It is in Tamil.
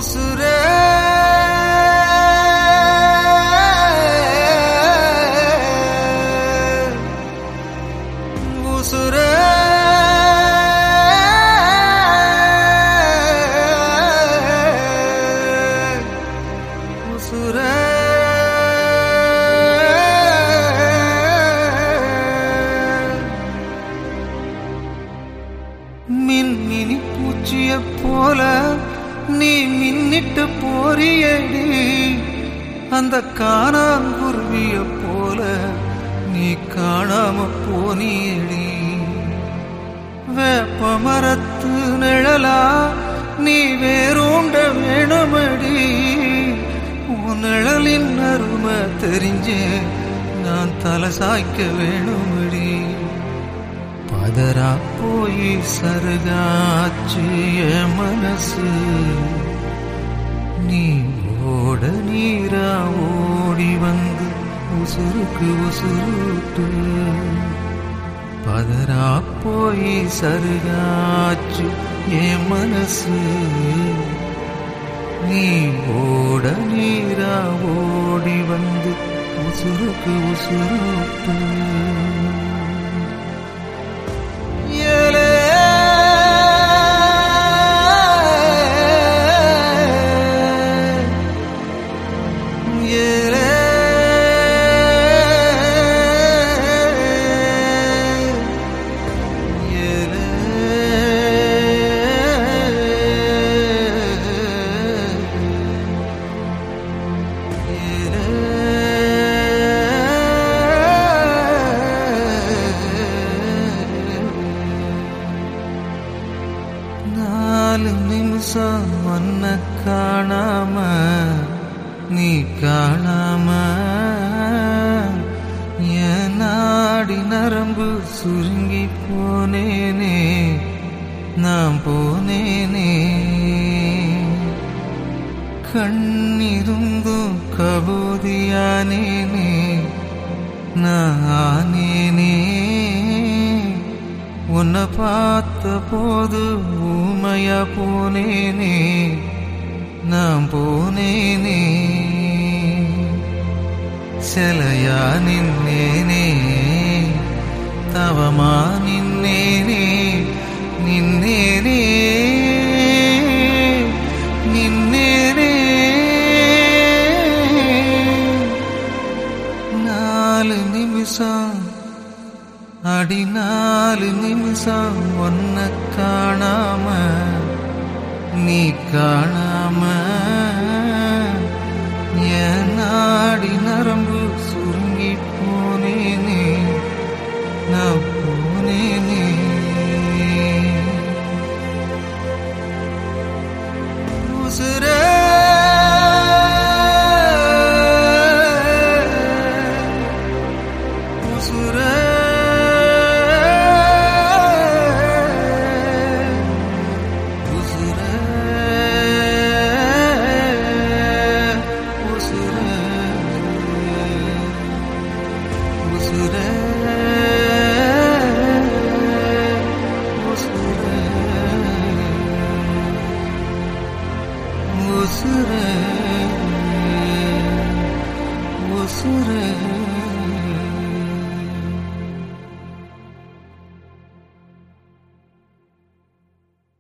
உசுரே உசுரே உசுரே மின்மினி பூச்சிய போல நீ மின்னிட்டு போறியடி அந்த காணாங்குருவிய போல நீ காணாம போனியடி வேப்ப மரத்து நிழலா நீ வேரூண்ட வேணுமடி உன் நிழலின் அருமை தெரிஞ்சே நான் தலை சாய்க்க வேணுமடி பதறா போய் சருகாச்சு என் மனசு நீ ஓட நீரா ஓடி வந்து உசுருக்கு உசுருட்டு பதறா போய் சருகாச்சு என் மனசு நீ ஓட நீரா ஓடி வந்து உசுருக்கு உசுருட்டு ஏலே ஏலே ஏலே நாலு நிமிஷம் மன்ன காணாம நீ காணாம என் நாடி நரம்பு சுருங்கி போனேனே நான் போனேனே கண்ணிருந்தும் கபூதியானேனே நானேனே உன்னை பார்த்த போது ஊமையா போனேனே நான் போனேனே சிலையா நின்னேனே தவமா நின்னேனே நின்னேனே நின்னேனே நாலு நிமிஷம் அடி நாலு நிமிஷம் ஒன்ன காணாம நீ காணாம என் நாடி நரம்பு சுருங்கி போனேனே நான் போனேனே உசுரே உசுரே உசுரே உசுரே உசுரே உசுரே உசுரே